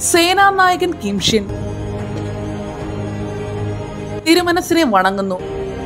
സേനാനായകൻ കിംഷിൻ തിരുമനസിനെ വണങ്ങുന്നു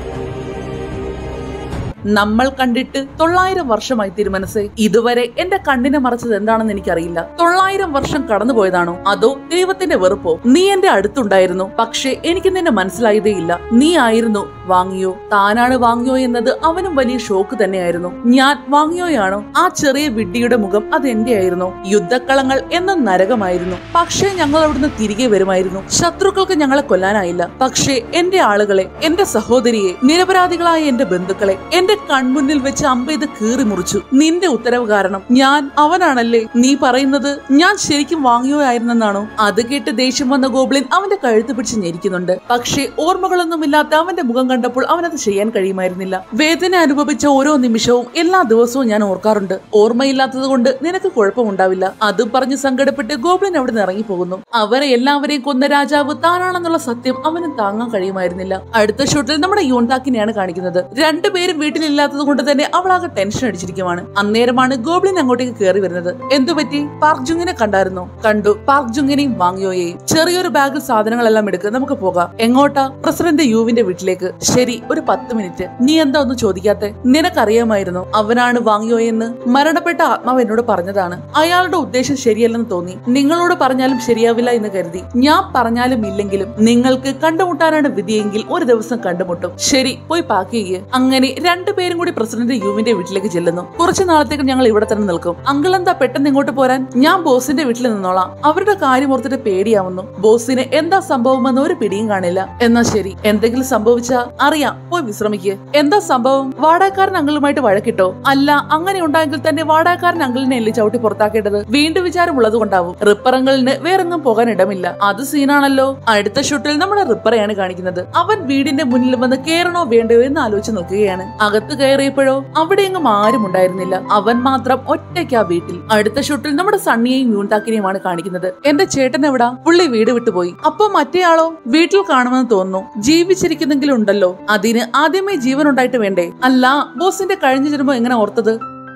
നമ്മൾ കണ്ടിട്ട് തൊള്ളായിരം വർഷമായി തിരുമനസ് ഇതുവരെ എന്റെ കണ്ണിനെ മറച്ചത് എന്താണെന്ന് എനിക്കറിയില്ല തൊള്ളായിരം വർഷം കടന്നുപോയതാണോ അതോ ദൈവത്തിന്റെ വെറുപ്പോ നീ എന്റെ അടുത്തുണ്ടായിരുന്നു പക്ഷെ എനിക്ക് നിന്നെ മനസ്സിലായതേയില്ല നീ ആയിരുന്നു വാങ്ങിയോ താനാണ് വാങ്ങിയോ എന്നത് അവനും വലിയ ഷോക്ക് തന്നെയായിരുന്നു ഞാൻ വാങ്ങിയോയാണോ ആ ചെറിയ വിഡ്ഢിയുടെ മുഖം അത് എന്റെ ആയിരുന്നു യുദ്ധക്കളങ്ങൾ എന്ന നരകമായിരുന്നു പക്ഷേ ഞങ്ങൾ അവിടുന്ന് തിരികെ വരുമായിരുന്നു ശത്രുക്കൾക്ക് ഞങ്ങളെ കൊല്ലാനായില്ല പക്ഷേ എന്റെ ആളുകളെ എന്റെ സഹോദരിയെ നിരപരാധികളായ എന്റെ ബന്ധുക്കളെ എന്റെ കൺമുന്നിൽ വെച്ച് അമ്പെയ്ത് കീറി മുറിച്ചു നിന്റെ ഉത്തരവ് കാരണം ഞാൻ അവനാണല്ലേ നീ പറയുന്നത് ഞാൻ ശരിക്കും വാങ്ങിയോ ആയിരുന്നെന്നാണോ അത് കേട്ട് ദേഷ്യം വന്ന ഗോബ്ലിൻ അവന്റെ കഴുത്ത് പിടിച്ച് ഞെരിക്കുന്നുണ്ട് പക്ഷേ ഓർമ്മകളൊന്നുമില്ലാത്ത അവന്റെ മുഖം കണ്ടപ്പോൾ അവനത് ചെയ്യാൻ കഴിയുമായിരുന്നില്ല വേദന അനുഭവിച്ച ഓരോ നിമിഷവും എല്ലാ ദിവസവും ഞാൻ ഓർക്കാറുണ്ട് ഓർമ്മയില്ലാത്തത് കൊണ്ട് നിനക്ക് കുഴപ്പമുണ്ടാവില്ല അത് പറഞ്ഞ് സങ്കടപ്പെട്ട് ഗോബ്ലിൻ അവിടെ നിന്ന് ഇറങ്ങിപ്പോകുന്നു അവരെ എല്ലാവരെയും കൊന്ന രാജാവ് താനാണെന്നുള്ള സത്യം അവന് താങ്ങാൻ കഴിയുമായിരുന്നില്ല അടുത്ത ഷോട്ടിൽ നമ്മുടെ യൂൺതാക്കിനെയാണ് കാണിക്കുന്നത് രണ്ടുപേരും വീട്ടിലില്ലാത്തത് കൊണ്ട് തന്നെ അവളാകെ ടെൻഷൻ അടിച്ചിരിക്കുവാണ് അന്നേരമാണ് ഗോബ്ലിൻ അങ്ങോട്ടേക്ക് കയറി വരുന്നത് എന്തു പറ്റി പാർക്ക് ജുങ്ങിനെ കണ്ടായിരുന്നോ കണ്ടു പാർക്ക് ജുങ്ങിനെയും വാങ്ങിയോയെയും ചെറിയൊരു ബാഗിൽ സാധനങ്ങളെല്ലാം എടുക്കുക നമുക്ക് പോകാം എങ്ങോട്ടാ പ്രസിഡന്റ് യുവിന്റെ വീട്ടിലേക്ക് ശരി ഒരു പത്ത് മിനിറ്റ് നീ എന്താ ഒന്ന് ചോദിക്കാത്തെ നിനക്കറിയാമായിരുന്നു അവനാണ് വാങ്ങിയോയെന്ന് മരണപ്പെട്ട ആത്മാവ് എന്നോട് പറഞ്ഞതാണ് അയാളുടെ ഉദ്ദേശം ശരിയല്ലെന്ന് തോന്നി നിങ്ങളോട് പറഞ്ഞാലും ശരിയാവില്ല എന്ന് കരുതി ഞാൻ പറഞ്ഞാലും ഇല്ലെങ്കിലും നിങ്ങൾക്ക് കണ്ടുമുട്ടാനാണ് വിധിയെങ്കിൽ ഒരു ദിവസം കണ്ടുമുട്ടും ശരി പോയി പാക്ക് ചെയ്യ് അങ്ങനെ രണ്ടുപേരും കൂടി പ്രസിഡന്റ് യുവിന്റെ വീട്ടിലേക്ക് ചെല്ലുന്നു കുറച്ചു നാളത്തേക്ക് ഞങ്ങൾ ഇവിടെ തന്നെ നിൽക്കും അങ്കിൾ എന്താ പെട്ടെന്ന് ഇങ്ങോട്ട് പോരാൻ ഞാൻ ബോസിന്റെ വീട്ടിൽ നിന്നോളാം അവരുടെ കാര്യം ഓർത്തിട്ട് പേടിയാവുന്നു ബോസിന് എന്താ സംഭവമെന്ന് ഒരു പിടിയും കാണില്ല എന്നാ ശരി എന്തെങ്കിലും സംഭവിച്ചാ അറിയാം പോയി വിശ്രമിക്ക് എന്താ സംഭവം വാടാക്കാരൻ അങ്കിളുമായിട്ട് വഴക്കിട്ടോ അല്ല അങ്ങനെ ഉണ്ടായെങ്കിൽ തന്നെ വാടാക്കാരൻ അങ്കിളിനെ എല്ലി ചവിട്ടി പുറത്താക്കേണ്ടത് വീണ്ടും വിചാരമുള്ളത് കൊണ്ടാവും റിപ്പറങ്ങളിന് വേറെങ്ങും പോകാൻ ഇടമില്ല അത് സീനാണല്ലോ അടുത്ത ഷൂട്ടിൽ നമ്മുടെ റിപ്പറയാണ് കാണിക്കുന്നത് അവൻ വീടിന്റെ മുന്നിൽ വന്ന് കേറണോ വേണ്ടയോ എന്ന് ആലോചിച്ച് നിൽക്കുകയാണ് അകത്ത് കയറിയപ്പോഴോ അവിടെയെങ്ങും ആരും ഉണ്ടായിരുന്നില്ല അവൻ മാത്രം ഒറ്റയ്ക്ക് ആ വീട്ടിൽ അടുത്ത ഷൂട്ടിൽ നമ്മുടെ സണ്ണിയെയും യൂൺതാക്കിനെയുമാണ് കാണിക്കുന്നത് എന്റെ ചേട്ടൻ എവിടാ പുള്ളി വീട് വിട്ടുപോയി അപ്പൊ മറ്റേയാളോ വീട്ടിൽ കാണുമെന്ന് തോന്നുന്നു ജീവിച്ചിരിക്കുന്നെങ്കിലും ഉണ്ടല്ലോ അതിന് ആദ്യമേ ജീവൻ ഉണ്ടായിട്ട് വേണ്ടേ അല്ല ബോസിന്റെ കഴിഞ്ഞ ജന്മം എങ്ങനെ ഓർത്തത്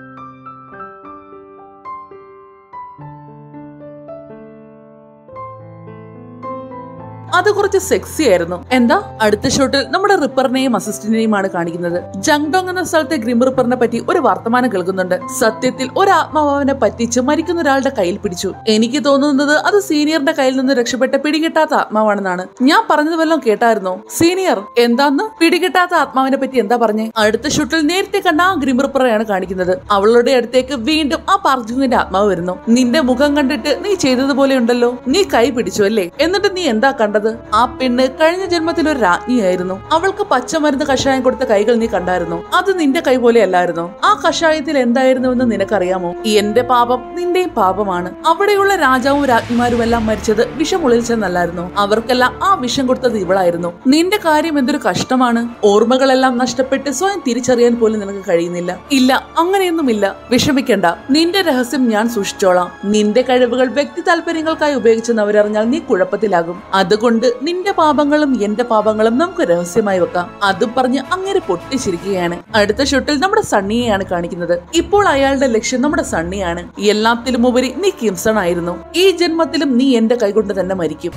അത് കുറച്ച് സെക്സി ആയിരുന്നു എന്താ അടുത്ത ഷോട്ടിൽ നമ്മുടെ റിപ്പറിനെയും അസിസ്റ്റന്റിനെയുമാണ് കാണിക്കുന്നത് ജങ്ഡോങ് എന്ന സ്ഥലത്തെ ഗ്രിം റിപ്പറിനെ പറ്റി ഒരു വർത്തമാനം കേൾക്കുന്നുണ്ട് സത്യത്തിൽ ഒരു ആത്മാവിനെ പറ്റിച്ച് മരിക്കുന്ന ഒരാളുടെ കയ്യിൽ പിടിച്ചു എനിക്ക് തോന്നുന്നത് അത് സീനിയറിന്റെ കയ്യിൽ നിന്ന് രക്ഷപ്പെട്ട പിടികിട്ടാത്ത ആത്മാവാണെന്നാണ് ഞാൻ പറഞ്ഞത് വല്ലതും കേട്ടായിരുന്നോ സീനിയർ എന്താന്ന് പിടികിട്ടാത്ത ആത്മാവിനെ പറ്റി എന്താ പറഞ്ഞേ അടുത്ത ഷൂട്ടിൽ നേരത്തെ കണ്ട ആ ഗ്രിം റിപ്പറെയാണ് കാണിക്കുന്നത് അവളുടെ അടുത്തേക്ക് വീണ്ടും ആ പാർജുങ്ങിന്റെ ആത്മാവ് വരുന്നു നിന്റെ മുഖം കണ്ടിട്ട് നീ ചെയ്തതുപോലെ ഉണ്ടല്ലോ നീ കൈ പിടിച്ചു അല്ലേ എന്നിട്ട് നീ എന്താ കണ്ടത് ആ പെണ്ണ് കഴിഞ്ഞ ജന്മത്തിൽ ഒരു രാജ്ഞിയായിരുന്നു അവൾക്ക് പച്ചമരുന്ന് കഷായം കൊടുത്ത കൈകൾ നീ കണ്ടായിരുന്നു അത് നിന്റെ കൈ പോലെ അല്ലായിരുന്നു ആ കഷായത്തിൽ എന്തായിരുന്നുവെന്ന് നിനക്കറിയാമോ എന്റെ പാപം നിന്റെയും പാപമാണ് അവിടെയുള്ള രാജാവും രാജ്ഞിമാരും എല്ലാം മരിച്ചത് വിഷം ഉള്ളിച്ചെന്നല്ലായിരുന്നു അവർക്കെല്ലാം ആ വിഷം കൊടുത്തത് ഇവളായിരുന്നു നിന്റെ കാര്യം എന്തൊരു കഷ്ടമാണ് ഓർമ്മകളെല്ലാം നഷ്ടപ്പെട്ട് സ്വയം തിരിച്ചറിയാൻ പോലും നിനക്ക് കഴിയുന്നില്ല ഇല്ല അങ്ങനെയൊന്നുമില്ല വിഷമിക്കണ്ട നിന്റെ രഹസ്യം ഞാൻ സൂക്ഷിച്ചോളാം നിന്റെ കഴിവുകൾ വ്യക്തി താല്പര്യങ്ങൾക്കായി ഉപയോഗിച്ചെന്ന് അവരറിഞ്ഞാൽ നീ കുഴപ്പത്തിലാകും അതുകൊണ്ട് നിന്റെ പാപങ്ങളും എന്റെ പാപങ്ങളും നമുക്ക് രഹസ്യമായി വെക്കാം അതും പറഞ്ഞ് അങ്ങനെ പൊട്ടിച്ചിരിക്കുകയാണ് അടുത്ത ഷോട്ടിൽ നമ്മുടെ സണ്ണിയെയാണ് കാണിക്കുന്നത് ഇപ്പോൾ അയാളുടെ ലക്ഷ്യം നമ്മുടെ സണ്ണിയാണ് എല്ലാത്തിലും ഉപരി നീ കിംസൺ ആയിരുന്നു ഈ ജന്മത്തിലും നീ എന്റെ കൈകൊണ്ട് തന്നെ മരിക്കും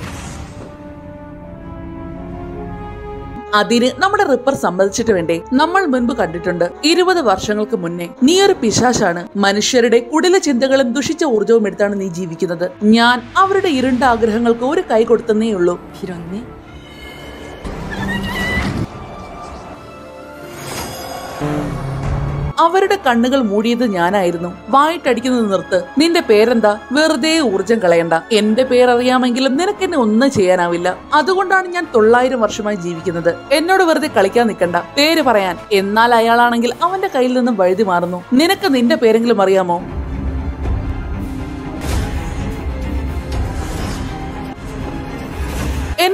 അതിന് നമ്മുടെ റിപ്പർ സമ്മതിച്ചിട്ട് വേണ്ടേ നമ്മൾ മുൻപ് കണ്ടിട്ടുണ്ട് ഇരുപത് വർഷങ്ങൾക്ക് മുന്നേ നീ ഒരു പിശാശാണ് മനുഷ്യരുടെ കുടില ചിന്തകളും ദുഷിച്ച ഊർജവും എടുത്താണ് നീ ജീവിക്കുന്നത് ഞാൻ അവരുടെ ഇരുണ്ട ആഗ്രഹങ്ങൾക്ക് ഒരു കൈ കൊടുത്തന്നേ ഉള്ളൂ 빌었네? അവരുടെ കണ്ണുകൾ മൂടിയത് ഞാനായിരുന്നു വായിട്ടടിക്കുന്നത് നിർത്ത് നിന്റെ പേരെന്താ വെറുതെ ഊർജം കളയണ്ട എന്റെ പേരറിയാമെങ്കിലും നിനക്ക് എന്നെ ഒന്നും ചെയ്യാനാവില്ല അതുകൊണ്ടാണ് ഞാൻ തൊള്ളായിരം വർഷമായി ജീവിക്കുന്നത് എന്നോട് വെറുതെ കളിക്കാൻ നിൽക്കണ്ട പേര് പറയാൻ എന്നാൽ അയാളാണെങ്കിൽ അവന്റെ കയ്യിൽ നിന്നും വഴുതി മാറുന്നു നിനക്ക് നിന്റെ പേരെങ്കിലും അറിയാമോ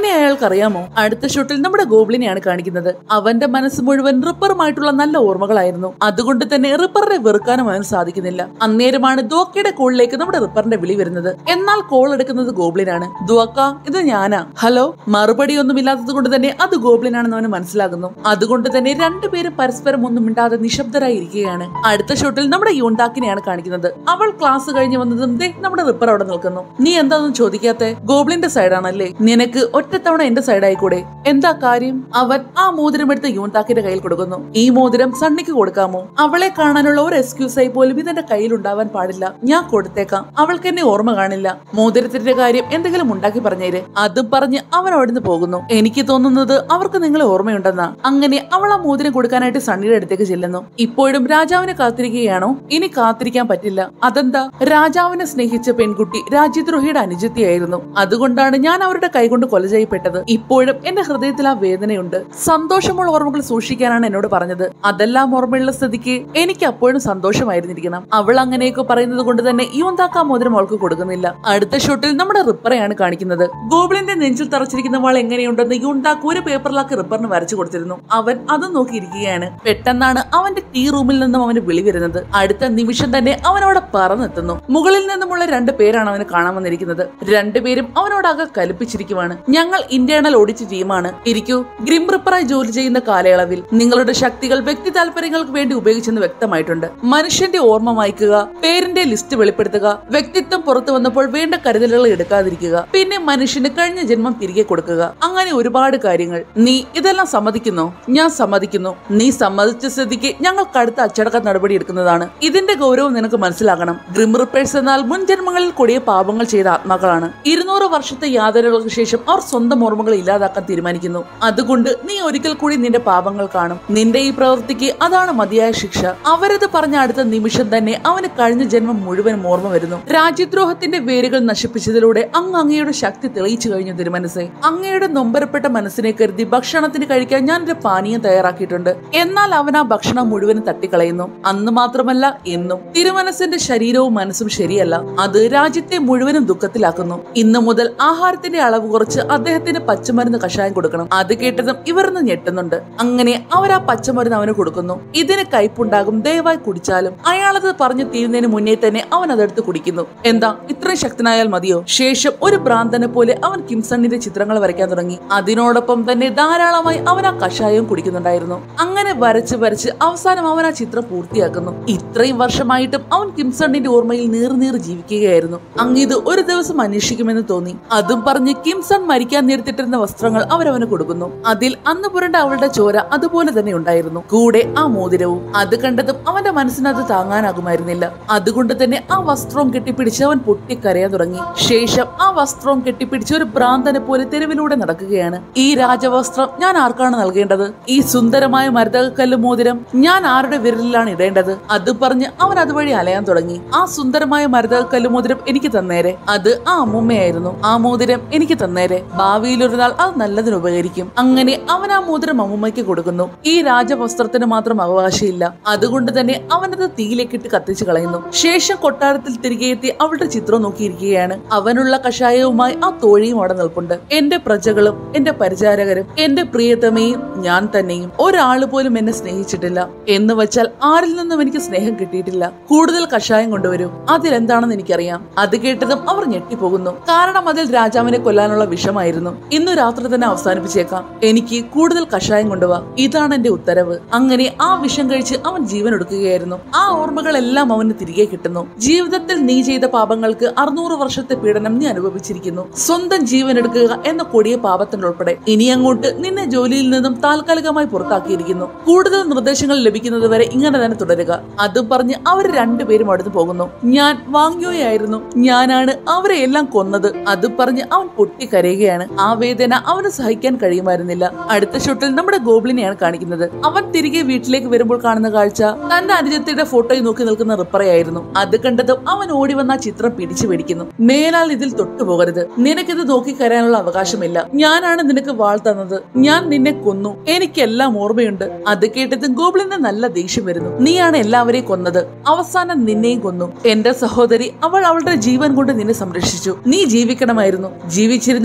എന്നെ അയാൾക്ക് അറിയാമോ അടുത്ത ഷോട്ടിൽ നമ്മുടെ ഗോബ്ലിനെയാണ് കാണിക്കുന്നത് അവന്റെ മനസ്സ് മുഴുവൻ റിപ്പറുമായിട്ടുള്ള നല്ല ഓർമ്മകളായിരുന്നു അതുകൊണ്ട് തന്നെ റിപ്പറിനെ വെറുക്കാനും അവന് സാധിക്കുന്നില്ല അന്നേരമാണ് ദുവക്കയുടെ കോളിലേക്ക് നമ്മുടെ റിപ്പറിന്റെ വിളി വരുന്നത് എന്നാൽ കോൾ എടുക്കുന്നത് ഗോബ്ലിനാണ് ദുവക്ക ഇത് ഞാനാ ഹലോ മറുപടി ഒന്നുമില്ലാത്തത് കൊണ്ട് തന്നെ അത് ഗോബ്ലിനാണെന്ന് അവന് മനസ്സിലാകുന്നു അതുകൊണ്ട് തന്നെ രണ്ടുപേരും പരസ്പരം ഒന്നും മിണ്ടാതെ നിശബ്ദരായി ഇരിക്കുകയാണ് അടുത്ത ഷോട്ടിൽ നമ്മുടെ യൂണ്ടാക്കിനെയാണ് കാണിക്കുന്നത് അവൾ ക്ലാസ് കഴിഞ്ഞ് വന്നതും ദേ നമ്മുടെ റിപ്പർ അവിടെ നിൽക്കുന്നു നീ എന്താണെന്ന് ചോദിക്കാത്തെ ഗോബ്ലിന്റെ സൈഡാണല്ലേ നിനക്ക് ഒറ്റത്തവണ എന്റെ സൈഡായിക്കൂടെ എന്താ കാര്യം അവൻ ആ മോതിരം എടുത്ത് യൂണ്ടാക്കിന്റെ കയ്യിൽ കൊടുക്കുന്നു ഈ മോതിരം സണ്ണിക്ക് കൊടുക്കാമോ അവളെ കാണാനുള്ള ഒരു എക്സ്ക്യൂസ് ആയി പോലും ഇതെന്റെ കയ്യിൽ ഉണ്ടാവാൻ പാടില്ല ഞാൻ കൊടുത്തേക്കാം അവൾക്ക് എന്നെ ഓർമ്മ കാണില്ല മോതിരത്തിന്റെ കാര്യം എന്തെങ്കിലും ഉണ്ടാക്കി പറഞ്ഞേര് അതും പറഞ്ഞ് അവൻ അവിടുന്ന് പോകുന്നു എനിക്ക് തോന്നുന്നത് അവർക്ക് നിങ്ങളെ ഓർമ്മയുണ്ടെന്നാ അങ്ങനെ അവൾ ആ മോതിരം കൊടുക്കാനായിട്ട് സണ്ണിയുടെ അടുത്തേക്ക് ചെല്ലുന്നു ഇപ്പോഴും രാജാവിനെ കാത്തിരിക്കുകയാണോ ഇനി കാത്തിരിക്കാൻ പറ്റില്ല അതെന്താ രാജാവിനെ സ്നേഹിച്ച പെൺകുട്ടി രാജ്യദ്രോഹിയുടെ അനുജത്തിയായിരുന്നു അതുകൊണ്ടാണ് ഞാൻ അവരുടെ കൈകൊണ്ട് കൊല ചെയ്യപ്പെട്ടത് ഇപ്പോഴും എന്റെ ഹൃദയത്തിൽ ആ വേദനയുണ്ട് സന്തോഷമുള്ള ഓർമ്മകൾ സൂക്ഷിക്കാനാണ് എന്നോട് പറഞ്ഞത് അതെല്ലാം ഓർമ്മയുള്ള സ്ഥിതിക്ക് എനിക്ക് അപ്പോഴും സന്തോഷമായിരുന്നിരിക്കണം അവൾ അങ്ങനെയൊക്കെ പറയുന്നത് കൊണ്ട് തന്നെ ഈ ഒന്നാക്കാ മോതിരം അവൾക്ക് കൊടുക്കുന്നില്ല അടുത്ത ഷോട്ടിൽ നമ്മുടെ റിപ്പറെയാണ് കാണിക്കുന്നത് ഗോബിളിന്റെ നെഞ്ചിൽ തറച്ചിരിക്കുന്ന വാൾ എങ്ങനെയുണ്ടെന്ന് യുണ്ടാക്ക് ഒരു പേപ്പറിലാക്കി റിപ്പറിന് വരച്ചു കൊടുത്തിരുന്നു അവൻ അത് നോക്കിയിരിക്കുകയാണ് പെട്ടെന്നാണ് അവന്റെ ടീ റൂമിൽ നിന്നും അവന് വിളി വരുന്നത് അടുത്ത നിമിഷം തന്നെ അവൻ അവിടെ പറന്നെത്തുന്നു മുകളിൽ നിന്നുമുള്ള രണ്ട് പേരാണ് അവന് കാണാൻ വന്നിരിക്കുന്നത് രണ്ടുപേരും അവനോടാകെ കലിപ്പിച്ചിരിക്കുവാണ് ഞങ്ങൾ ഇന്റേണൽ ഓഡിറ്റ് ടീമാണ് ഇരിക്കൂ ഗ്രിം റിപ്പറായി ജോലി ചെയ്യുന്ന കാലയളവിൽ നിങ്ങളുടെ ശക്തികൾ വ്യക്തി താല്പര്യങ്ങൾക്ക് വേണ്ടി ഉപയോഗിച്ചെന്ന് വ്യക്തമായിട്ടുണ്ട് മനുഷ്യന്റെ ഓർമ്മ വായിക്കുക പേരിന്റെ ലിസ്റ്റ് വെളിപ്പെടുത്തുക വ്യക്തിത്വം പുറത്തു വന്നപ്പോൾ വേണ്ട കരുതലുകൾ എടുക്കാതിരിക്കുക പിന്നെ മനുഷ്യന് കഴിഞ്ഞ ജന്മം തിരികെ കൊടുക്കുക അങ്ങനെ ഒരുപാട് കാര്യങ്ങൾ നീ ഇതെല്ലാം സമ്മതിക്കുന്നോ ഞാൻ സമ്മതിക്കുന്നു നീ സമ്മതിച്ച സ്ഥിതിക്ക് ഞങ്ങൾ കടുത്ത അച്ചടക്ക നടപടി എടുക്കുന്നതാണ് ഇതിന്റെ ഗൗരവം നിനക്ക് മനസ്സിലാക്കണം ഗ്രിം റിപ്പേഴ്സ് എന്നാൽ മുൻ ജന്മങ്ങളിൽ കൊടിയ പാപങ്ങൾ ചെയ്ത ആത്മാക്കളാണ് ഇരുന്നൂറ് വർഷത്തെ യാതനകൾക്ക് ശേഷം അവർ സ്വന്തം ഓർമ്മകൾ ഇല്ലാതാക്കാൻ തീരുമാനിക്കുന്നു അതുകൊണ്ട് നീ ഒരിക്കൽ കൂടി നിന്റെ പാപങ്ങൾ കാണും നിന്റെ ഈ പ്രവൃത്തിക്ക് അതാണ് മതിയായ ശിക്ഷ അവരത് പറഞ്ഞ അടുത്ത നിമിഷം തന്നെ അവന് കഴിഞ്ഞ ജന്മം മുഴുവൻ ഓർമ്മ വരുന്നു രാജ്യദ്രോഹത്തിന്റെ വേരുകൾ നശിപ്പിച്ചതിലൂടെ അങ്ങ് അങ്ങയുടെ ശക്തി തെളിയിച്ചു കഴിഞ്ഞു തിരുമനസെ അങ്ങയുടെ നൊമ്പരപ്പെട്ട മനസ്സിനെ കരുതി ഭക്ഷണത്തിന് കഴിക്കാൻ ഞാൻ ഒരു പാനീയം തയ്യാറാക്കിയിട്ടുണ്ട് എന്നാൽ അവൻ ആ ഭക്ഷണം മുഴുവനും തട്ടിക്കളയുന്നു അന്ന് മാത്രമല്ല എന്നും തിരുമനസിന്റെ ശരീരവും മനസ്സും ശരിയല്ല അത് രാജ്യത്തെ മുഴുവനും ദുഃഖത്തിലാക്കുന്നു ഇന്നു മുതൽ ആഹാരത്തിന്റെ അളവ് കുറച്ച് അദ്ദേഹത്തിന് പച്ചമരുന്ന് കഷായം കൊടുക്കണം അത് കേട്ടതും ഇവരൊന്ന് ഞെട്ടുന്നുണ്ട് അങ്ങനെ അവർ ആ പച്ചമരുന്ന് അവന് കൊടുക്കുന്നു ഇതിന് കയ്പുണ്ടാകും ദയവായി കുടിച്ചാലും അയാളത് പറഞ്ഞു തീരുന്നതിന് മുന്നേ തന്നെ അവൻ അതെടുത്ത് കുടിക്കുന്നു എന്താ ഇത്രയും ശക്തനായാൽ മതിയോ ശേഷം ഒരു ഭ്രാന്തനെ പോലെ അവൻ കിംസണ്ണിന്റെ ചിത്രങ്ങൾ വരയ്ക്കാൻ തുടങ്ങി അതിനോടൊപ്പം തന്നെ ധാരാളമായി അവൻ ആ കഷായവും കുടിക്കുന്നുണ്ടായിരുന്നു അങ്ങനെ വരച്ച് വരച്ച് അവസാനം അവൻ ആ ചിത്രം പൂർത്തിയാക്കുന്നു ഇത്രയും വർഷമായിട്ടും അവൻ കിംസണ്ണിന്റെ ഓർമ്മയിൽ നീറി നീറി ജീവിക്കുകയായിരുന്നു അങ്ങിത് ഒരു ദിവസം അന്വേഷിക്കുമെന്ന് തോന്നി അതും പറഞ്ഞ് കിംസൺ മരിക്കാൻ നേരിട്ടിരുന്ന വസ്ത്രങ്ങൾ അവരവന് കൊടുക്കുന്നു അതിൽ അന്ന് പുരണ്ട അവളുടെ ചോര അതുപോലെ തന്നെ ഉണ്ടായിരുന്നു കൂടെ ആ മോതിരവും അത് കണ്ടതും അവന്റെ മനസ്സിനത് താങ്ങാനാകുമായിരുന്നില്ല അതുകൊണ്ട് തന്നെ ആ വസ്ത്രവും കെട്ടിപ്പിടിച്ച് അവൻ പൊട്ടിക്കരയാൻ തുടങ്ങി ശേഷം ആ വസ്ത്രവും കെട്ടിപ്പിടിച്ച് ഒരു ഭ്രാന്തനെ പോലെ തെരുവിലൂടെ നടക്കുകയാണ് ഈ രാജവസ്ത്രം ഞാൻ ആർക്കാണ് നൽകേണ്ടത് ഈ സുന്ദരമായ മരതകക്കല്ല് മോതിരം ഞാൻ ആരുടെ വിരലിലാണ് ഇടേണ്ടത് അത് പറഞ്ഞ് അവൻ അതുവഴി അലയാൻ തുടങ്ങി ആ സുന്ദരമായ മരതകക്കല്ല് മോതിരം എനിക്ക് തന്നേരെ അത് ആ അമ്മൂമ്മയായിരുന്നു ആ മോതിരം എനിക്ക് തന്നേരെ ഭാവിയിൽ ഒരു നാൾ അത് നല്ലതിന് ഉപകരിക്കും അങ്ങനെ അവൻ ആ മോതിരം അമ്മൂമ്മയ്ക്ക് കൊടുക്കുന്നു ഈ രാജവസ്ത്രത്തിന് മാത്രം അവകാശമില്ല അതുകൊണ്ട് തന്നെ അവനത് തീയിലേക്കിട്ട് കത്തിച്ചു കളയുന്നു ശേഷം കൊട്ടാരത്തിൽ തിരികെ എത്തി അവളുടെ ചിത്രം നോക്കിയിരിക്കുകയാണ് അവനുള്ള കഷായവുമായി ആ തോഴിയും അവിടെ നിൽപ്പുണ്ട് എന്റെ പ്രജകളും എന്റെ പരിചാരകരും എന്റെ പ്രിയതമയും ഞാൻ തന്നെയും ഒരാള് പോലും എന്നെ സ്നേഹിച്ചിട്ടില്ല എന്ന് വെച്ചാൽ ആരിൽ നിന്നും എനിക്ക് സ്നേഹം കിട്ടിയിട്ടില്ല കൂടുതൽ കഷായം കൊണ്ടുവരൂ അതിലെന്താണെന്ന് എനിക്കറിയാം അത് കേട്ടതും അവർ ഞെട്ടിപ്പോകുന്നു കാരണം അതിൽ രാജാവിനെ കൊല്ലാനുള്ള വിഷമായിരുന്നു ഇന്ന് രാത്രി തന്നെ അവസാനിപ്പിച്ചേക്കാം എനിക്ക് കൂടുതൽ കഷായം കൊണ്ടുവാ ഇതാണ് എന്റെ ഉത്തരവ് അങ്ങനെ ആ വിഷം കഴിച്ച് അവൻ ജീവൻ എടുക്കുകയായിരുന്നു ആ ഓർമ്മകളെല്ലാം അവന് തിരികെ കിട്ടുന്നു ജീവിതത്തിൽ നീ ചെയ്ത പാപങ്ങൾക്ക് അറുന്നൂറ് വർഷത്തെ പീഡനം നീ അനുഭവിച്ചിരിക്കുന്നു സ്വന്തം ജീവൻ എടുക്കുക എന്ന കൊടിയ പാപത്തിനുൾപ്പെടെ ഇനി അങ്ങോട്ട് നിന്നെ ജോലിയിൽ നിന്നും താൽക്കാലികമായി പുറത്താക്കിയിരിക്കുന്നു കൂടുതൽ നിർദ്ദേശങ്ങൾ ലഭിക്കുന്നത് വരെ ഇങ്ങനെ തന്നെ തുടരുക അത് പറഞ്ഞ് അവർ രണ്ടുപേരും അടുത്ത് പോകുന്നു ഞാൻ വാങ്ങിയോയായിരുന്നു ഞാനാണ് അവരെ എല്ലാം കൊന്നത് അത് പറഞ്ഞ് അവൻ പൊട്ടിക്കരയുകയാണ് ആ വേദന അവന് സഹിക്കാൻ കഴിയുമായിരുന്നില്ല അടുത്ത ഷോട്ടിൽ നമ്മുടെ ഗോബ്ലിനെയാണ് കാണിക്കുന്നത് അവൻ തിരികെ വീട്ടിലേക്ക് വരുമ്പോൾ കാണുന്ന കാഴ്ച തന്റെ അനുജത്തിയുടെ ഫോട്ടോയിൽ നോക്കി നിൽക്കുന്ന റിപ്പറയായിരുന്നു അത് കണ്ടതും അവൻ ഓടി വന്ന ആ ചിത്രം പിടിച്ചു പിടിക്കുന്നു മേലാൽ ഇതിൽ തൊട്ടുപോകരുത് നിനക്കിത് നോക്കി കരയാനുള്ള അവകാശമില്ല ഞാനാണ് നിനക്ക് വാൾ തന്നത് ഞാൻ നിന്നെ കൊന്നു എനിക്കെല്ലാം ഓർമ്മയുണ്ട് അത് കേട്ടതും ഗോബ്ലിന് നല്ല ദേഷ്യം വരുന്നു നീയാണ് എല്ലാവരെയും കൊന്നത് അവസാനം നിന്നെയും കൊന്നു എന്റെ സഹോദരി അവൾ അവളുടെ ജീവൻ കൊണ്ട് നിന്നെ സംരക്ഷിച്ചു നീ ജീവിക്കണമായിരുന്നു ജീവിച്ചിരുന്നിട്ട് എന്റെ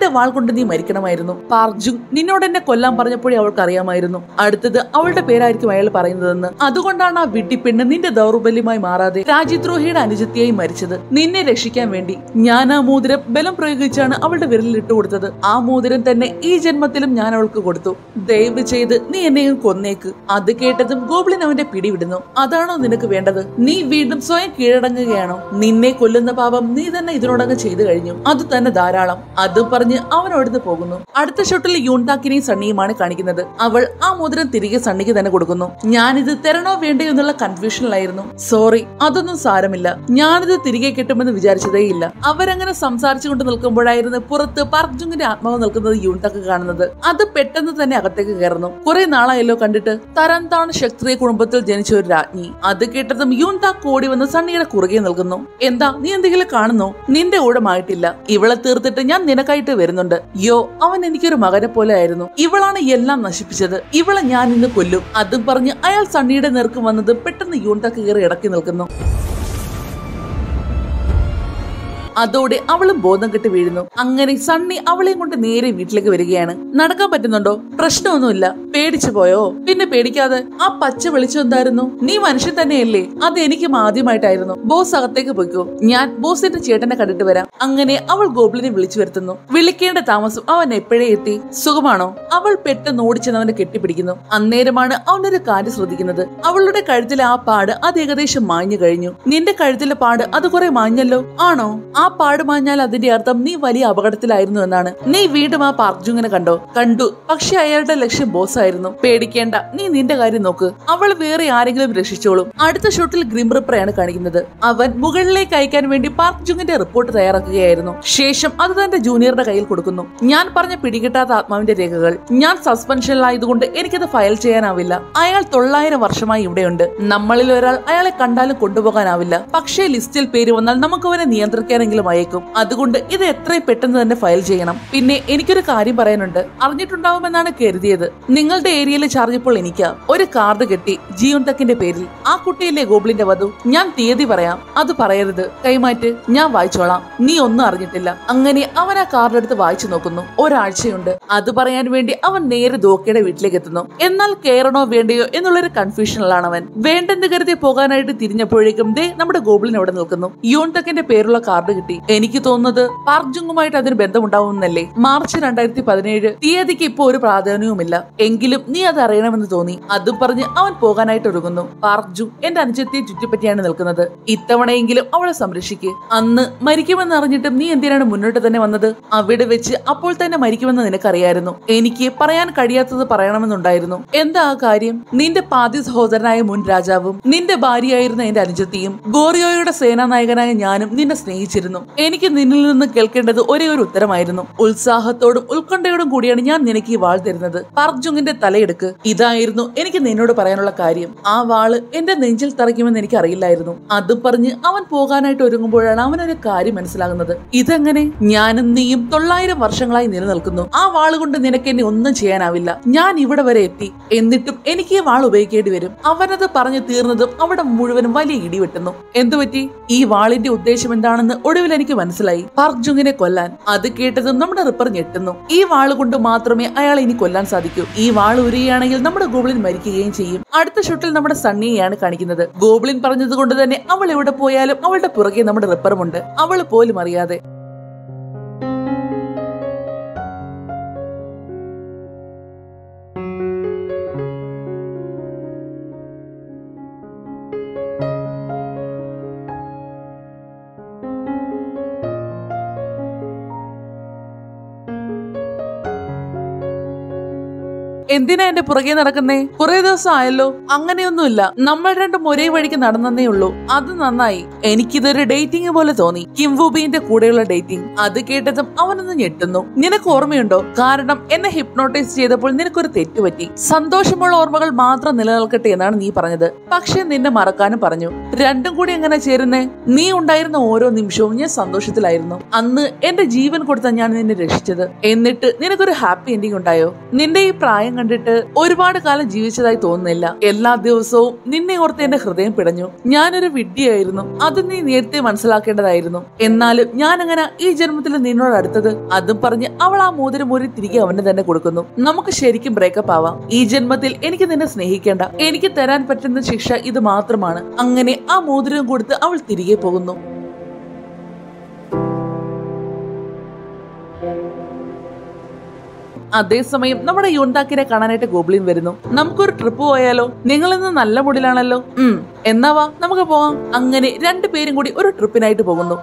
എന്റെ വാൾ കൊണ്ട് നീ മരിക്കണമായിരുന്നു പാർജുങ് നിന്നോട് എന്നെ കൊല്ലാൻ പറഞ്ഞപ്പോഴേ അവൾക്ക് അറിയാമായിരുന്നു അടുത്തത് അവളുടെ പേരായിരിക്കും അയാൾ പറയുന്നതെന്ന് അതുകൊണ്ടാണ് ആ വിട്ടിപ്പെണ്ണ് നിന്റെ ദൗർബല്യമായി മാറാതെ രാജ്യദ്രോഹിയുടെ അനുജത്തിയായി മരിച്ചത് നിന്നെ രക്ഷിക്കാൻ വേണ്ടി ഞാൻ ആ മോതിരം ബലം പ്രയോഗിച്ചാണ് അവളുടെ വിരലിൽ ഇട്ടു കൊടുത്തത് ആ മോതിരം തന്നെ ഈ ജന്മത്തിലും ഞാൻ അവൾക്ക് കൊടുത്തു ദയവ് ചെയ്ത് നീ എന്നെയും കൊന്നേക്ക് അത് കേട്ടതും ഗോബ്ലിൻ അവന്റെ പിടിവിടുന്നു അതാണോ നിനക്ക് വേണ്ടത് നീ വീണ്ടും സ്വയം കീഴടങ്ങുകയാണോ നിന്നെ കൊല്ലുന്ന പാപം നീ തന്നെ ഇതിനോടങ്ങ് ചെയ്തു കഴിഞ്ഞു അത് തന്നെ ധാരാളം അതും പറഞ്ഞ് അവൻ അവിടുന്ന് പോകുന്നു അടുത്ത ഷോട്ടിൽ യൂൺതാക്കിനെയും സണ്ണിയുമാണ് കാണിക്കുന്നത് അവൾ ആ മോതിരം തിരികെ സണ്ണിക്ക് തന്നെ കൊടുക്കുന്നു ഞാനിത് തരണോ വേണ്ടയോ എന്നുള്ള കൺഫ്യൂഷനിലായിരുന്നു സോറി അതൊന്നും സാരമില്ല ഞാനിത് തിരികെ കിട്ടുമെന്ന് വിചാരിച്ചതേയില്ല അവരങ്ങനെ സംസാരിച്ചുകൊണ്ട് നിൽക്കുമ്പോഴായിരുന്നു പുറത്ത് പാർജുങ്ങിന്റെ ആത്മാവ് നിൽക്കുന്നത് യൂൺതക്ക് കാണുന്നത് അത് പെട്ടെന്ന് തന്നെ അകത്തേക്ക് കയറുന്നു കുറെ നാളായല്ലോ കണ്ടിട്ട് തരംതാൺ ക്ഷത്രിയ കുടുംബത്തിൽ ജനിച്ച ഒരു രാജ്ഞി അത് കേട്ടതും യൂൺതാക്ക് ഓടി വന്ന് സണ്ണിയുടെ കുറുകെ നിൽക്കുന്നു എന്താ നീ എന്തെങ്കിലും കാണുന്നു നിന്റെ ഊഴമായിട്ടില്ല ഇവളെ തീർത്തിട്ട് ഞാൻ നിനക്കായിട്ട് വരുന്നുണ്ട് യോ അവൻ എനിക്കൊരു മകനെ പോലെ ആയിരുന്നു ഇവളാണ് എല്ലാം നശിപ്പിച്ചത് ഇവളെ ഞാൻ ഇന്ന് കൊല്ലും അതും പറഞ്ഞ് അയാൾ സണ്ണിയുടെ നേർക്ക് വന്നത് പെട്ടെന്ന് യൂൺതാക്ക് കയറി ഇടക്കി നിൽക്കുന്നു അതോടെ അവളും ബോധം കെട്ട് വീഴുന്നു അങ്ങനെ സണ്ണി അവളെയും കൊണ്ട് നേരെ വീട്ടിലേക്ക് വരികയാണ് നടക്കാൻ പറ്റുന്നുണ്ടോ പ്രശ്നമൊന്നുമില്ല പേടിച്ചു പോയോ പിന്നെ പേടിക്കാതെ ആ പച്ച വെളിച്ചം എന്തായിരുന്നു നീ മനുഷ്യൻ തന്നെയല്ലേ അത് എനിക്കും ആദ്യമായിട്ടായിരുന്നു ബോസ് അകത്തേക്ക് പോയിക്കോ ഞാൻ ബോസിന്റെ ചേട്ടനെ കണ്ടിട്ട് വരാം അങ്ങനെ അവൾ ഗോബ്ലിനെ വിളിച്ചു വരുത്തുന്നു വിളിക്കേണ്ട താമസം അവൻ എപ്പോഴേ എത്തി സുഖമാണോ അവൾ പെട്ടെന്ന് ഓടിച്ചെന്ന് അവനെ കെട്ടിപ്പിടിക്കുന്നു അന്നേരമാണ് അവനൊരു കാര്യം ശ്രദ്ധിക്കുന്നത് അവളുടെ കഴുത്തിലെ ആ പാട് അത് ഏകദേശം മാഞ്ഞു കഴിഞ്ഞു നിന്റെ കഴുത്തിലെ പാട് അത് കുറെ മാഞ്ഞല്ലോ ആണോ ആ പാട് മാഞ്ഞാൽ അതിന്റെ അർത്ഥം നീ വലിയ അപകടത്തിലായിരുന്നു എന്നാണ് നീ വീണ്ടും ആ പാർജുങ്ങിനെ കണ്ടോ കണ്ടു പക്ഷെ അയാളുടെ ലക്ഷ്യം ബോസ് ആയിരുന്നു പേടിക്കേണ്ട നീ നിന്റെ കാര്യം നോക്ക് അവൾ വേറെ ആരെങ്കിലും രക്ഷിച്ചോളും അടുത്ത ഷോട്ടിൽ ഗ്രിം റിപ്പറയാണ് കാണിക്കുന്നത് അവൻ മുകളിലേക്ക് അയക്കാൻ വേണ്ടി പാർക്ക് ജുങ്ങിന്റെ റിപ്പോർട്ട് തയ്യാറാക്കുകയായിരുന്നു ശേഷം അത് തന്റെ ജൂനിയറുടെ കയ്യിൽ കൊടുക്കുന്നു ഞാൻ പറഞ്ഞ പിടികിട്ടാത്ത ആത്മാവിന്റെ രേഖകൾ ഞാൻ സസ്പെൻഷനിലായതുകൊണ്ട് എനിക്കത് ഫയൽ ചെയ്യാനാവില്ല അയാൾ തൊള്ളായിരം വർഷമായി ഇവിടെയുണ്ട് നമ്മളിൽ ഒരാൾ അയാളെ കണ്ടാലും കൊണ്ടുപോകാനാവില്ല പക്ഷേ ലിസ്റ്റിൽ പേര് വന്നാൽ നമുക്ക് അവനെ നിയന്ത്രിക്കാനെങ്കിലും അയക്കും അതുകൊണ്ട് ഇത് എത്രയും പെട്ടെന്ന് തന്നെ ഫയൽ ചെയ്യണം പിന്നെ എനിക്കൊരു കാര്യം പറയാനുണ്ട് അറിഞ്ഞിട്ടുണ്ടാവുമെന്നാണ് കരുതിയത് നിങ്ങളുടെ ഏരിയയിലെ ചാർജ് ഇപ്പോൾ എനിക്കാ ഒരു കാർഡ് കെട്ടി ജീവൻ തക്കിന്റെ പേരിൽ ആ കുട്ടിയല്ലേ ഗോബ്ലിന്റെ വധു ഞാൻ തീയതി പറയാം അത് പറയരുത് കൈമാറ്റ് ഞാൻ വായിച്ചോളാം നീ ഒന്നും അറിഞ്ഞിട്ടില്ല അങ്ങനെ അവൻ ആ കാർഡ് എടുത്ത് വായിച്ചു നോക്കുന്നു ഒരാഴ്ചയുണ്ട് അത് പറയാൻ വേണ്ടി അവൻ നേരെ ദോക്കയുടെ വീട്ടിലേക്ക് എത്തുന്നു എന്നാൽ കയറണോ വേണ്ടയോ എന്നുള്ളൊരു കൺഫ്യൂഷനിലാണ് അവൻ വേണ്ടെന്ന് കരുതി പോകാനായിട്ട് തിരിഞ്ഞപ്പോഴേക്കും ദേ നമ്മുടെ ഗോബ്ലിൻ അവിടെ നിൽക്കുന്നു യൂൺ തക്കിന്റെ പേരുള്ള കാർഡ് കിട്ടി എനിക്ക് തോന്നുന്നത് പാർജുങ്ങുമായിട്ട് അതിന് ബന്ധമുണ്ടാവുമെന്നല്ലേ മാർച്ച് രണ്ടായിരത്തി പതിനേഴ് തീയതിക്ക് ഇപ്പൊ ഒരു പ്രാധാന്യവുമില്ല എങ്കിലും നീ അത് അറിയണമെന്ന് തോന്നി അതും പറഞ്ഞ് അവൻ പോകാനായിട്ട് ഒരുങ്ങുന്നു പാർജു എന്റെ അനുജത്തിയെ ചുറ്റിപ്പറ്റിയാണ് നിൽക്കുന്നത് ഇത്തവണയെങ്കിലും അവളെ സംരക്ഷിക്ക് അന്ന് മരിക്കുമെന്ന് അറിഞ്ഞിട്ടും നീ എന്തിനാണ് മുന്നോട്ട് തന്നെ വന്നത് അവിടെ വെച്ച് അപ്പോൾ തന്നെ മരിക്കുമെന്ന് നിനക്കറിയായിരുന്നു എനിക്ക് പറയാൻ കഴിയാത്തത് പറയണമെന്നുണ്ടായിരുന്നു എന്താ ആ കാര്യം നിന്റെ പാതി സഹോദരനായ മുൻ രാജാവും നിന്റെ ഭാര്യയായിരുന്ന എന്റെ അനുജത്തിയും ഗോറിയോയുടെ സേനാനായകനായ ഞാനും നിന്നെ സ്നേഹിച്ചിരുന്നു എനിക്ക് നിന്നിൽ നിന്ന് കേൾക്കേണ്ടത് ഒരേ ഒരു ഉത്തരമായിരുന്നു ഉത്സാഹത്തോടും ഉത്കണ്ഠയോടും കൂടിയാണ് ഞാൻ നിനക്ക് ഈ വാൾ തരുന്നത് പാർജുങ്ങിന്റെ തലയെടുക്ക് ഇതായിരുന്നു എനിക്ക് നിന്നോട് പറയാനുള്ള കാര്യം ആ വാള് എന്റെ നെഞ്ചിൽ തറയ്ക്കുമെന്ന് എനിക്ക് അറിയില്ലായിരുന്നു അതും പറഞ്ഞ് അവൻ പോകാനായിട്ട് ഒരുങ്ങുമ്പോഴാണ് അവനൊരു കാര്യം മനസ്സിലാകുന്നത് ഇതെങ്ങനെ ഞാനും നീയും തൊള്ളായിരം വർഷങ്ങളായി നിലനിൽക്കുന്നു ആ വാള് കൊണ്ട് നിനക്ക് എന്നെ ഒന്നും ചെയ്യാനാവില്ല ഞാൻ ഇവിടെ വരെ എത്തി എന്നിട്ടും എനിക്ക് ഈ വാൾ ഉപയോഗിക്കേണ്ടി വരും അവനത് പറഞ്ഞു തീർന്നതും അവിടെ മുഴുവനും വലിയ ഇടി വെട്ടുന്നു എന്തുപറ്റി ഈ വാളിന്റെ ഉദ്ദേശം എന്താണെന്ന് ഒടുവിൽ എനിക്ക് മനസ്സിലായി പാർജുങ്ങിനെ കൊല്ലാൻ അത് കേട്ടതും നമ്മുടെ റിപ്പർ ഞെട്ടുന്നു ഈ വാള് കൊണ്ട് മാത്രമേ അയാളെ ഇനി കൊല്ലാൻ സാധിക്കൂ ഈ വാൾ ഉരുകയാണെങ്കിൽ നമ്മുടെ ഗോബ്ലിൻ മരിക്കുകയും ചെയ്യും അടുത്ത ഷോട്ടിൽ നമ്മുടെ സണ്ണിയെയാണ് കാണിക്കുന്നത് ഗോബ്ലിൻ പറഞ്ഞത് കൊണ്ട് തന്നെ അവൾ എവിടെ പോയാലും അവളുടെ പുറകെ നമ്മുടെ റിപ്പറുമുണ്ട് അവൾ പോലും അറിയാതെ എന്തിനാ എന്റെ പുറകെ നടക്കുന്നേ കുറെ ദിവസം ആയല്ലോ അങ്ങനെയൊന്നുമില്ല നമ്മൾ രണ്ടും ഒരേ വഴിക്ക് നടന്നേ ഉള്ളൂ അത് നന്നായി എനിക്കിതൊരു ഡേറ്റിംഗ് പോലെ തോന്നി കിംവുബിന്റെ കൂടെയുള്ള ഡേറ്റിംഗ് അത് കേട്ടതും അവനൊന്ന് ഞെട്ടുന്നു നിനക്ക് ഓർമ്മയുണ്ടോ കാരണം എന്നെ ഹിപ്നോട്ടൈസ് ചെയ്തപ്പോൾ നിനക്കൊരു തെറ്റുപറ്റി സന്തോഷമുള്ള ഓർമ്മകൾ മാത്രം നിലനിൽക്കട്ടെ എന്നാണ് നീ പറഞ്ഞത് പക്ഷെ നിന്നെ മറക്കാനും പറഞ്ഞു രണ്ടും കൂടി എങ്ങനെ ചേരുന്നേ നീ ഉണ്ടായിരുന്ന ഓരോ നിമിഷവും ഞാൻ സന്തോഷത്തിലായിരുന്നു അന്ന് എന്റെ ജീവൻ കൊടുത്ത ഞാൻ നിന്നെ രക്ഷിച്ചത് എന്നിട്ട് നിനക്കൊരു ഹാപ്പി എൻഡിങ് ഉണ്ടായോ നിന്റെ ഈ പ്രായം കണ്ടിട്ട് ഒരുപാട് കാലം ജീവിച്ചതായി തോന്നുന്നില്ല എല്ലാ ദിവസവും നിന്നെ ഓർത്ത് എന്റെ ഹൃദയം പിടഞ്ഞു ഞാനൊരു വിഡ്ഢിയായിരുന്നു അത് നീ നേരത്തെ മനസ്സിലാക്കേണ്ടതായിരുന്നു എന്നാലും ഞാൻ അങ്ങനെ ഈ ജന്മത്തിൽ നിന്നോട് അടുത്തത് അതും പറഞ്ഞ് അവൾ ആ മോതിരം ഊരി തിരികെ അവന് തന്നെ കൊടുക്കുന്നു നമുക്ക് ശരിക്കും ബ്രേക്കപ്പ് ആവാം ഈ ജന്മത്തിൽ എനിക്ക് നിന്നെ സ്നേഹിക്കേണ്ട എനിക്ക് തരാൻ പറ്റുന്ന ശിക്ഷ ഇത് മാത്രമാണ് അങ്ങനെ ആ മോതിരം കൊടുത്ത് അവൾ തിരികെ പോകുന്നു അതേസമയം നമ്മുടെ യൂണ്ടാക്കിനെ കാണാനായിട്ട് ഗോബ്ലിൻ വരുന്നു നമുക്കൊരു ട്രിപ്പ് പോയാലോ നിങ്ങൾ ഇന്ന് നല്ല മുടിലാണല്ലോ ഉം എന്നാ വാ നമുക്ക് പോവാം അങ്ങനെ രണ്ടുപേരും കൂടി ഒരു ട്രിപ്പിനായിട്ട് പോകുന്നു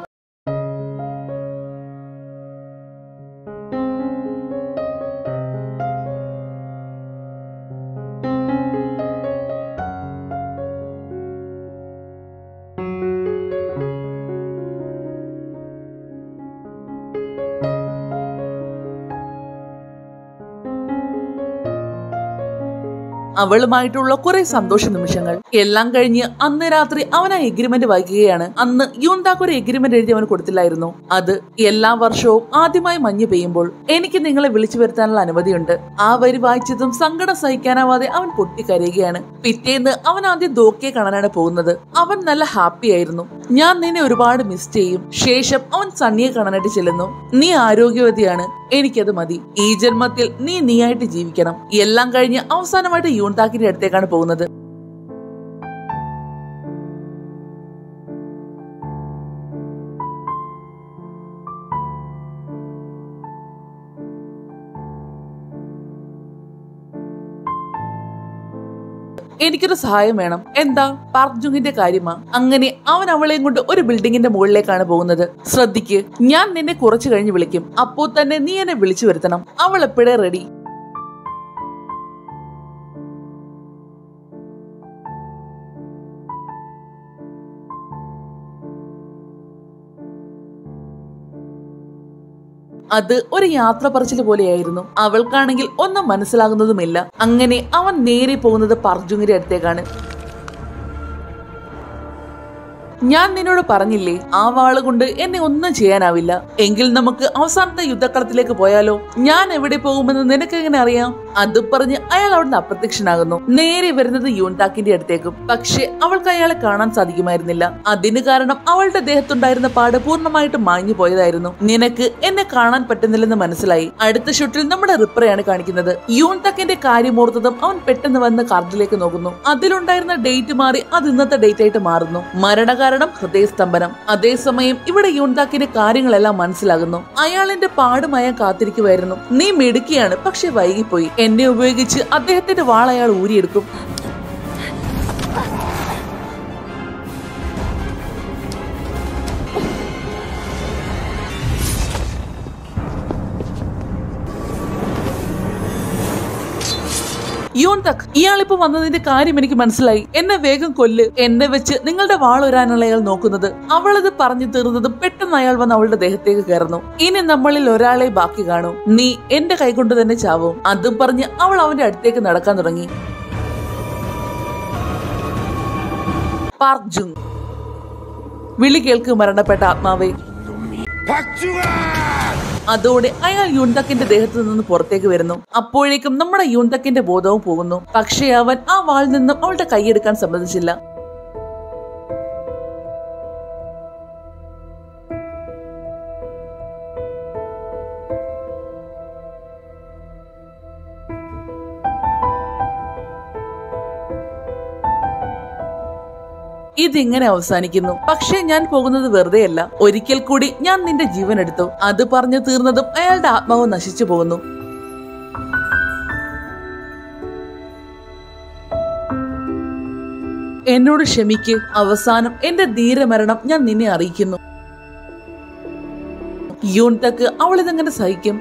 അവളുമായിട്ടുള്ള കുറെ സന്തോഷ നിമിഷങ്ങൾ എല്ലാം കഴിഞ്ഞ് അന്ന് രാത്രി അവൻ ആ എഗ്രിമെന്റ് വായിക്കുകയാണ് അന്ന് യൂണ്ടാക്ക് ഒരു എഗ്രിമെന്റ് എഴുതി അവന് കൊടുത്തില്ലായിരുന്നു അത് എല്ലാ വർഷവും ആദ്യമായി മഞ്ഞ് പെയ്യുമ്പോൾ എനിക്ക് നിങ്ങളെ വിളിച്ചു വരുത്താനുള്ള അനുമതിയുണ്ട് ആ വരി വായിച്ചതും സങ്കടം സഹിക്കാനാവാതെ അവൻ പൊട്ടിക്കരയുകയാണ് പിറ്റേന്ന് അവൻ ആദ്യം ദോക്കിയെ കാണാനാണ് പോകുന്നത് അവൻ നല്ല ഹാപ്പി ആയിരുന്നു ഞാൻ നിന്നെ ഒരുപാട് മിസ് ചെയ്യും ശേഷം അവൻ സണ്ണിയെ കാണാനായിട്ട് ചെല്ലുന്നു നീ ആരോഗ്യവതിയാണ് എനിക്കത് മതി ഈ ജന്മത്തിൽ നീ നീയായിട്ട് ജീവിക്കണം എല്ലാം കഴിഞ്ഞ് അവസാനമായിട്ട് യൂൺതാക്കിന്റെ അടുത്തേക്കാണ് പോകുന്നത് എനിക്കൊരു സഹായം വേണം എന്താ പാർക്ക് ജുങ്ങിന്റെ കാര്യമാ അങ്ങനെ അവൻ അവളെയും കൊണ്ട് ഒരു ബിൽഡിങ്ങിന്റെ മുകളിലേക്കാണ് പോകുന്നത് ശ്രദ്ധിക്ക് ഞാൻ നിന്നെ കുറച്ചു കഴിഞ്ഞ് വിളിക്കും അപ്പോ തന്നെ നീ എന്നെ വിളിച്ചു വരുത്തണം അവൾ എപ്പോഴേ റെഡി അത് ഒരു യാത്ര പറച്ചിൽ പോലെയായിരുന്നു അവൾക്കാണെങ്കിൽ ഒന്നും മനസ്സിലാകുന്നതുമില്ല അങ്ങനെ അവൻ നേരെ പോകുന്നത് പാർജുങ്ങിന്റെ അടുത്തേക്കാണ് ഞാൻ നിന്നോട് പറഞ്ഞില്ലേ ആ വാള് കൊണ്ട് എന്നെ ഒന്നും ചെയ്യാനാവില്ല എങ്കിൽ നമുക്ക് അവസാനത്തെ യുദ്ധക്കളത്തിലേക്ക് പോയാലോ ഞാൻ എവിടെ പോകുമെന്ന് നിനക്ക് എങ്ങനെ അറിയാം അത് പറഞ്ഞ് അയാൾ അവിടുന്ന് അപ്രത്യക്ഷനാകുന്നു നേരെ വരുന്നത് യൂൺടാക്കിന്റെ അടുത്തേക്കും പക്ഷെ അവൾക്ക് അയാളെ കാണാൻ സാധിക്കുമായിരുന്നില്ല അതിന് കാരണം അവളുടെ ദേഹത്തുണ്ടായിരുന്ന പാട് പൂർണ്ണമായിട്ട് മാഞ്ഞു പോയതായിരുന്നു നിനക്ക് എന്നെ കാണാൻ പറ്റുന്നില്ലെന്ന് മനസ്സിലായി അടുത്ത ഷൂട്ടിൽ നമ്മുടെ റിപ്പറയാണ് കാണിക്കുന്നത് യൂൺടാക്കിന്റെ കാര്യമോർത്തതും അവൻ പെട്ടെന്ന് വന്ന് കാർഡിലേക്ക് നോക്കുന്നു അതിലുണ്ടായിരുന്ന ഡേറ്റ് മാറി അത് ഇന്നത്തെ ഡേറ്റ് ആയിട്ട് മാറുന്നു മരണകാരണം ഹൃദയസ്തംഭനം അതേസമയം ഇവിടെ യൂൺതാക്കിന്റെ കാര്യങ്ങളെല്ലാം മനസ്സിലാകുന്നു അയാളിന്റെ പാടുമായ കാത്തിരിക്കുമായിരുന്നു നീ മിടുക്കിയാണ് പക്ഷെ വൈകിപ്പോയി എന്നെ ഉപയോഗിച്ച് അദ്ദേഹത്തിന്റെ വാൾ അയാൾ ഊരിയെടുക്കും യോൺ തക് ഇയാളിപ്പോ വന്നതിന്റെ കാര്യം എനിക്ക് മനസ്സിലായി എന്നെ വേഗം കൊല്ല് എന്നെ വെച്ച് നിങ്ങളുടെ വാളൊരാനുള്ള അയാൾ നോക്കുന്നത് അവളത് പറഞ്ഞു തീർന്നതും പെട്ടെന്ന് അയാൾ വന്ന് അവളുടെ ദേഹത്തേക്ക് കയറുന്നു ഇനി നമ്മളിൽ ഒരാളെ ബാക്കി കാണും നീ എന്റെ കൈകൊണ്ട് തന്നെ ചാവും അതും പറഞ്ഞ് അവൾ അവന്റെ അടുത്തേക്ക് നടക്കാൻ തുടങ്ങി പാർക്ക് ജുങ് വിളി കേൾക്ക് മരണപ്പെട്ട ആത്മാവേ 박중아! അതോടെ അയാൾ യൂൺതക്കിന്റെ ദേഹത്ത് നിന്ന് പുറത്തേക്ക് വരുന്നു അപ്പോഴേക്കും നമ്മുടെ യൂൺതക്കിന്റെ ബോധവും പോകുന്നു പക്ഷേ അവൻ ആ വാളിൽ നിന്നും അവളുടെ കൈയെടുക്കാൻ സമ്മതിച്ചില്ല ഇതിങ്ങനെ അവസാനിക്കുന്നു പക്ഷേ ഞാൻ പോകുന്നത് വെറുതെയല്ല ഒരിക്കൽ കൂടി ഞാൻ നിന്റെ ജീവൻ എടുത്തു അത് പറഞ്ഞു തീർന്നതും അയാളുടെ ആത്മാവ് നശിച്ചു പോകുന്നു എന്നോട് ക്ഷമിക്ക് അവസാനം എന്റെ ധീരമരണം ഞാൻ നിന്നെ അറിയിക്കുന്നു യൂൺതക്ക് അവൾ ഇതെങ്ങനെ സഹിക്കും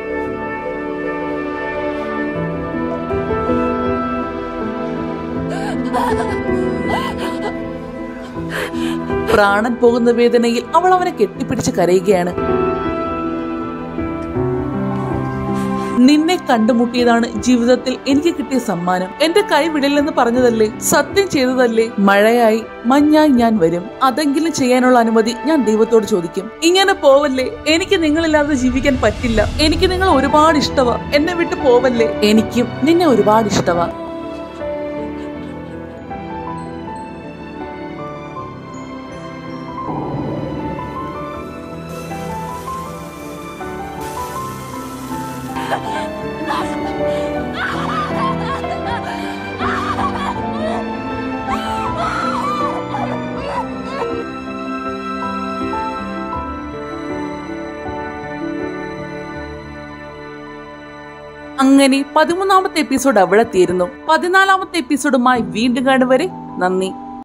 പ്രാണൻ പോകുന്ന വേദനയിൽ അവൾ അവനെ കെട്ടിപ്പിടിച്ച് കരയുകയാണ് നിന്നെ കണ്ടുമുട്ടിയതാണ് ജീവിതത്തിൽ എനിക്ക് കിട്ടിയ സമ്മാനം എന്റെ കൈ വിടില്ലെന്ന് പറഞ്ഞതല്ലേ സത്യം ചെയ്തതല്ലേ മഴയായി മഞ്ഞായി ഞാൻ വരും അതെങ്കിലും ചെയ്യാനുള്ള അനുമതി ഞാൻ ദൈവത്തോട് ചോദിക്കും ഇങ്ങനെ പോവല്ലേ എനിക്ക് നിങ്ങളില്ലാതെ ജീവിക്കാൻ പറ്റില്ല എനിക്ക് നിങ്ങൾ ഒരുപാട് ഇഷ്ടവാ എന്നെ വിട്ട് പോവല്ലേ എനിക്കും നിന്നെ ഒരുപാട് ഇഷ്ടവാ അങ്ങനെ പതിമൂന്നാമത്തെ എപ്പിസോഡ് അവിടെ തീരുന്നു പതിനാലാമത്തെ എപ്പിസോഡുമായി വീണ്ടും കാണുവരെ നന്ദി